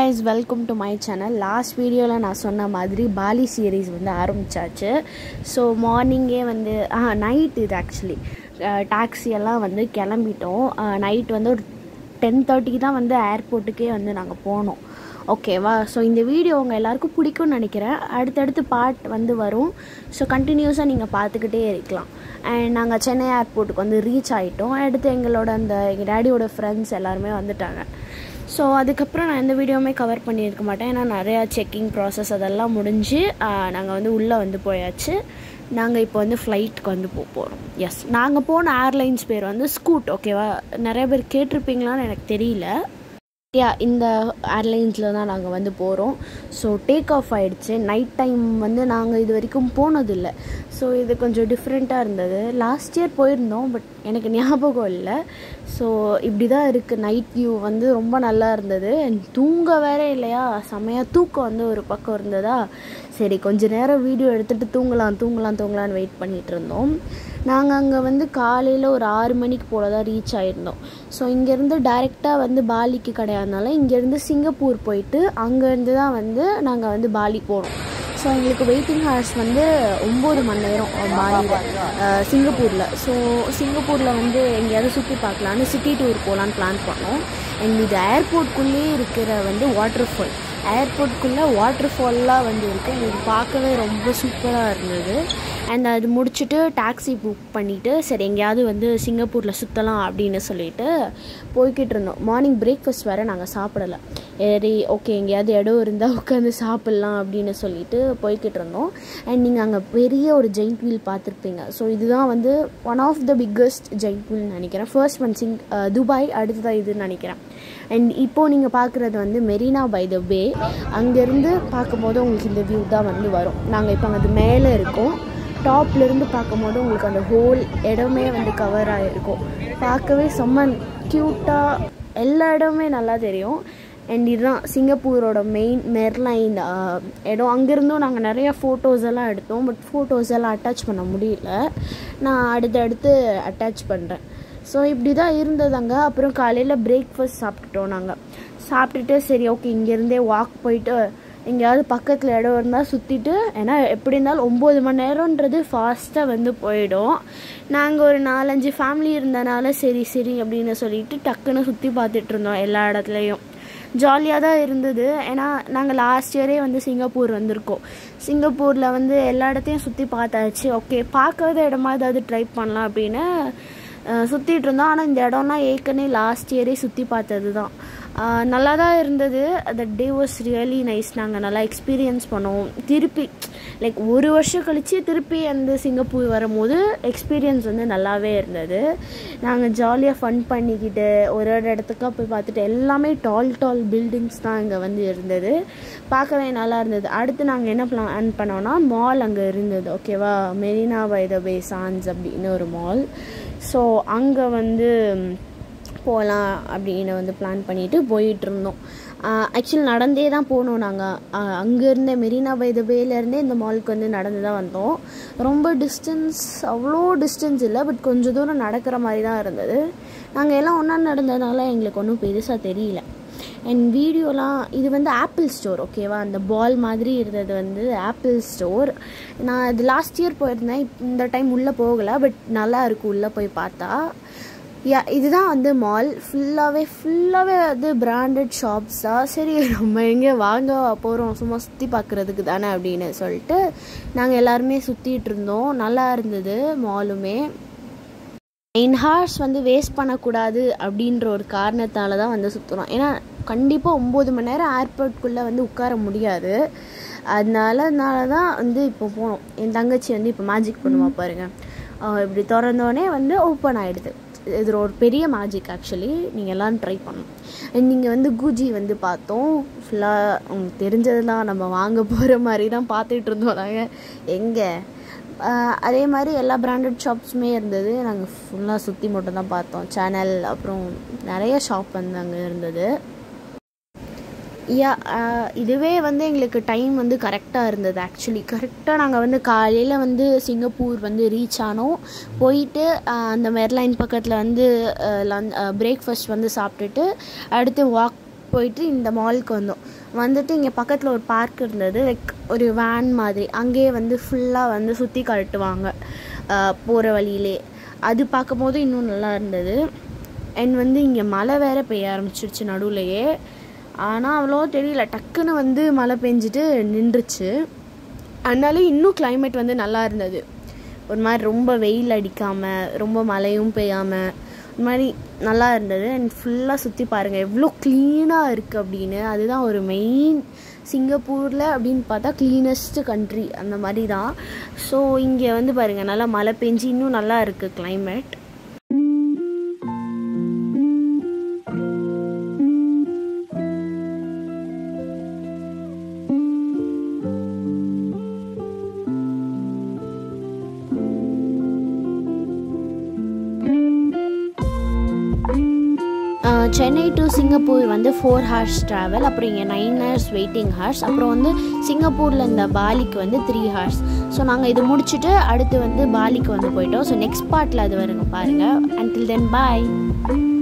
guys welcome to my channel last வீடியோவில் நான் சொன்ன மாதிரி பாலி சீரீஸ் வந்து ஆரம்பிச்சாச்சு ஸோ மார்னிங்கே வந்து ஆ நைட் இது ஆக்சுவலி டாக்ஸி எல்லாம் வந்து கிளம்பிட்டோம் நைட் வந்து ஒரு டென் தேர்ட்டிக்கு தான் வந்து ஏர்போர்ட்டுக்கே வந்து நாங்கள் போனோம் ஓகேவா ஸோ இந்த வீடியோ உங்கள் எல்லாருக்கும் பிடிக்கும்னு நினைக்கிறேன் அடுத்தடுத்து பார்ட் வந்து வரும் ஸோ கண்டினியூஸாக நீங்கள் பார்த்துக்கிட்டே இருக்கலாம் அண்ட் நாங்கள் சென்னை ஏர்போர்ட்டுக்கு வந்து ரீச் ஆகிட்டோம் அடுத்து எங்களோட அந்த எங்கள் டேடியோட ஃப்ரெண்ட்ஸ் எல்லாருமே வந்துட்டாங்க ஸோ அதுக்கப்புறம் நான் எந்த வீடியோவுமே கவர் பண்ணியிருக்க மாட்டேன் ஏன்னா நிறையா செக்கிங் ப்ராசஸ் அதெல்லாம் முடிஞ்சு நாங்கள் வந்து உள்ளே வந்து போயாச்சு நாங்கள் இப்போ வந்து ஃப்ளைட்டுக்கு வந்து போக போகிறோம் எஸ் நாங்கள் போன ஏர்லைன்ஸ் பேர் வந்து ஸ்கூட் ஓகேவா நிறைய பேர் கேட்டிருப்பீங்களான்னு எனக்கு தெரியல யா இந்த ஏர்லைன்ஸில் தான் நாங்கள் வந்து போகிறோம் ஸோ டேக் ஆஃப் ஆகிடுச்சு நைட் டைம் வந்து நாங்கள் இது வரைக்கும் போனதில்லை ஸோ இது கொஞ்சம் டிஃப்ரெண்ட்டாக இருந்தது லாஸ்ட் இயர் போயிருந்தோம் பட் எனக்கு ஞாபகம் இல்லை ஸோ இப்படி தான் இருக்குது நைட் வியூ வந்து ரொம்ப நல்லா இருந்தது தூங்க வேற இல்லையா செமையாக தூக்கம் வந்து ஒரு பக்கம் இருந்ததா சரி கொஞ்ச நேரம் வீடியோ எடுத்துகிட்டு தூங்கலாம் தூங்கலாம் தூங்கலான்னு வெயிட் பண்ணிகிட்டு இருந்தோம் நாங்கள் அங்கே வந்து காலையில் ஒரு ஆறு மணிக்கு போல தான் ரீச் ஆகிருந்தோம் ஸோ இங்கேருந்து டைரெக்டாக வந்து பாலிக்கு கிடையாதுனால இங்கேருந்து சிங்கப்பூர் போயிட்டு அங்கேருந்து தான் வந்து நாங்கள் வந்து பாலி போனோம் ஸோ எங்களுக்கு வெயிட்டிங் ஹவர்ஸ் வந்து ஒம்பது மணி நேரம் பாலியில் சிங்கப்பூரில் ஸோ சிங்கப்பூரில் வந்து எங்கேயாவது சுற்றி பார்க்கலான்னு சிட்டி டூர் போகலான்னு பிளான் பண்ணோம் அண்ட் இது ஏர்போர்ட்குள்ளேயே இருக்கிற வந்து வாட்டர் ஃபால் ஏர்போர்ட்குள்ளே வாட்டர் ஃபால்லாம் வந்து இருக்குது எங்களுக்கு பார்க்கவே ரொம்ப சூப்பராக இருந்தது அண்ட் அது முடிச்சுட்டு டாக்ஸி புக் பண்ணிவிட்டு சரி எங்கேயாவது வந்து சிங்கப்பூரில் சுற்றலாம் அப்படின்னு சொல்லிட்டு போய்கிட்டு இருந்தோம் மார்னிங் பிரேக்ஃபாஸ்ட் வேறு நாங்கள் சாப்பிடலை சரி ஓகே எங்கேயாவது இடம் இருந்தால் உட்காந்து சாப்பிட்லாம் அப்படின்னு சொல்லிட்டு போய்கிட்டு இருந்தோம் அண்ட் நீங்கள் அங்கே பெரிய ஒரு ஜெயிண்ட் வீல் பார்த்துருப்பீங்க ஸோ இதுதான் வந்து one of the biggest giant வீல்னு நினைக்கிறேன் ஃபர்ஸ்ட் ஒன் சிங் துபாய் அடுத்ததான் இதுன்னு நினைக்கிறேன் அண்ட் இப்போது நீங்கள் பார்க்குறது வந்து மெரினா பை த பே அங்கேருந்து பார்க்கும்போது உங்களுக்கு இந்த வியூ தான் வந்து வரும் நாங்கள் இப்போ அங்கே அது மேலே இருக்கோம் டாப்லேருந்து பார்க்கும்போது உங்களுக்கு அந்த ஹோல் இடமே வந்து கவர் ஆகிருக்கும் பார்க்கவே செம்ம க்யூட்டாக எல்லா இடமுமே நல்லா தெரியும் அண்ட் இதுதான் சிங்கப்பூரோட மெயின் மெர்லைன் இடம் அங்கேருந்தும் நாங்கள் நிறையா ஃபோட்டோஸ் எல்லாம் எடுத்தோம் பட் ஃபோட்டோஸ் எல்லாம் அட்டாச் பண்ண முடியல நான் அடுத்தடுத்து அட்டாச் பண்ணுறேன் ஸோ இப்படி தான் இருந்தது அங்கே அப்புறம் காலையில் பிரேக்ஃபாஸ்ட் சாப்பிட்டுட்டோம் நாங்கள் சாப்பிட்டுட்டு சரி ஓகே இங்கேருந்தே வாக் போயிட்டு எங்கேயாவது பக்கத்தில் இடம் இருந்தால் சுற்றிட்டு ஏன்னா எப்படி இருந்தாலும் ஒம்பது மணி நேரம்ன்றது ஃபாஸ்ட்டாக வந்து போயிடும் நாங்கள் ஒரு நாலஞ்சு ஃபேமிலி இருந்தனால சரி சரி அப்படின்னு சொல்லிட்டு டக்குன்னு சுற்றி பார்த்துட்டு இருந்தோம் எல்லா இடத்துலையும் ஜாலியாக தான் இருந்தது ஏன்னா நாங்கள் லாஸ்ட் இயரே வந்து சிங்கப்பூர் வந்திருக்கோம் சிங்கப்பூரில் வந்து எல்லா இடத்தையும் சுற்றி பார்த்தாச்சு ஓகே பார்க்காத இடமா ஏதாவது ட்ரை பண்ணலாம் அப்படின்னு சுற்றிட்டு இருந்தோம் ஆனால் இந்த இடம்லாம் ஏற்கனவே லாஸ்ட் இயரே சுற்றி பார்த்தது தான் நல்லா தான் இருந்தது அந்த டே வாஸ் ரியலி நைஸ் நாங்கள் நல்லா எக்ஸ்பீரியன்ஸ் பண்ணோம் திருப்பி லைக் ஒரு வருஷம் கழித்து திருப்பி அந்த சிங்கப்பூர் வரும்போது எக்ஸ்பீரியன்ஸ் வந்து நல்லாவே இருந்தது நாங்கள் ஜாலியாக ஃபன் பண்ணிக்கிட்டு ஒரு ஒரு இடத்துக்காக போய் பார்த்துட்டு எல்லாமே டால் டால் பில்டிங்ஸ் தான் இங்கே வந்து இருந்தது பார்க்கவே நல்லா இருந்தது அடுத்து நாங்கள் என்ன பிளான் பண்ணோன்னா மால் அங்கே இருந்தது ஓகேவா Marina by the bay sands அப்படின்னு ஒரு மால் ஸோ அங்கே வந்து போகலாம் அப்படின்னு வந்து பிளான் பண்ணிவிட்டு போயிட்டு இருந்தோம் ஆக்சுவலி நடந்தே தான் போனோம் நாங்கள் அங்கேருந்தே மெரினா பை த பேலேருந்தே இந்த மாலுக்கு வந்து நடந்து தான் வந்தோம் ரொம்ப டிஸ்டன்ஸ் அவ்வளோ டிஸ்டன்ஸ் இல்லை பட் கொஞ்சம் தூரம் நடக்கிற மாதிரி தான் இருந்தது நாங்கள் எல்லாம் ஒன்றா நடந்ததுனால எங்களுக்கு ஒன்றும் பெருசாக தெரியல அண்ட் வீடியோலாம் இது வந்து ஆப்பிள் ஸ்டோர் ஓகேவா அந்த பால் மாதிரி இருந்தது வந்து ஆப்பிள் ஸ்டோர் நான் இது லாஸ்ட் இயர் போயிருந்தேன் இந்த டைம் உள்ளே போகலை பட் நல்லா இருக்கும் உள்ளே போய் பார்த்தா யா இதுதான் வந்து மால் ஃபுல்லாகவே ஃபுல்லாகவே வந்து பிராண்டட் ஷாப்ஸ் தான் சரி நம்ம எங்கே வாங்க போகிறோம் சும்மா சுற்றி பார்க்குறதுக்கு தானே அப்படின்னு சொல்லிட்டு நாங்கள் எல்லாருமே சுற்றிட்டு இருந்தோம் நல்லா இருந்தது மாலுமே நைன் ஹார்ஸ் வந்து வேஸ்ட் பண்ணக்கூடாது அப்படின்ற ஒரு காரணத்தால் தான் வந்து சுற்றுறோம் ஏன்னா கண்டிப்பாக ஒம்பது மணி நேரம் ஏர்போர்ட்குள்ளே வந்து உட்கார முடியாது அதனால அதனால தான் வந்து இப்போ போனோம் என் தங்கச்சி வந்து இப்போ மேஜிக் பண்ணுவா பாருங்கள் இப்படி திறந்தோடனே வந்து ஓப்பன் ஆகிடுது இது ஒரு பெரிய மேஜிக் ஆக்சுவலி நீங்கள் எல்லாம் ட்ரை பண்ணணும் அண்ட் நீங்கள் வந்து கூஜி வந்து பார்த்தோம் ஃபுல்லாக உங்களுக்கு தெரிஞ்சதெல்லாம் நம்ம வாங்க போகிற மாதிரி தான் பார்த்துட்டு இருந்தோம் நாங்கள் எங்கே அதே மாதிரி எல்லா பிராண்டட் ஷாப்ஸுமே இருந்தது நாங்கள் ஃபுல்லாக சுற்றி மட்டும் தான் பார்த்தோம் சேனல் அப்புறம் நிறைய ஷாப் வந்து அங்கே இருந்தது யா இதுவே வந்து எங்களுக்கு டைம் வந்து கரெக்டாக இருந்தது ஆக்சுவலி கரெக்டாக நாங்கள் வந்து காலையில் வந்து சிங்கப்பூர் வந்து ரீச் ஆனோம் போயிட்டு அந்த மெர்லைன் பக்கத்தில் வந்து லன் பிரேக்ஃபாஸ்ட் வந்து சாப்பிட்டுட்டு அடுத்து வாக் போயிட்டு இந்த மாலுக்கு வந்தோம் வந்துட்டு இங்கே பக்கத்தில் ஒரு பார்க் இருந்தது லைக் ஒரு வேன் மாதிரி அங்கேயே வந்து ஃபுல்லாக வந்து சுற்றி காட்டுவாங்க போகிற வழியிலே அது பார்க்கும்போது இன்னும் நல்லா இருந்தது அண்ட் வந்து இங்கே மழை வேற பெய்ய ஆரம்பிச்சிருச்சு நடுவுலையே ஆனால் அவ்வளோ தெரியல டக்குன்னு வந்து மழை பெஞ்சிட்டு நின்றுச்சு அதனால இன்னும் climate வந்து நல்லா இருந்தது ஒரு மாதிரி ரொம்ப வெயில் அடிக்காமல் ரொம்ப மழையும் பெய்யாமல் ஒரு மாதிரி நல்லா இருந்தது அண்ட் ஃபுல்லாக சுற்றி பாருங்கள் எவ்வளோ க்ளீனாக இருக்குது அப்படின்னு அதுதான் ஒரு மெயின் சிங்கப்பூரில் அப்படின்னு பார்த்தா க்ளீனஸ்ட் கண்ட்ரி அந்த மாதிரி தான் ஸோ இங்கே வந்து பாருங்கள் நல்லா மழை பெஞ்சு இன்னும் நல்லா இருக்குது climate ஆஹ் சென்னை டு சிங்கப்பூர் வந்து ஃபோர் ஹார்ஸ் ட்ராவல் அப்புறம் இங்கே நைன் ஹார்ஸ் வெயிட்டிங் ஹார்ஸ் அப்புறம் வந்து சிங்கப்பூரில் இந்த பாலிக்கு வந்து த்ரீ ஹார்ஸ் ஸோ நாங்கள் இது முடிச்சுட்டு அடுத்து வந்து பாலிக்கு வந்து போயிட்டோம் ஸோ நெக்ஸ்ட் பார்ட்டில் அது வருங்க பாருங்கள் அன்டில் தென் பாய்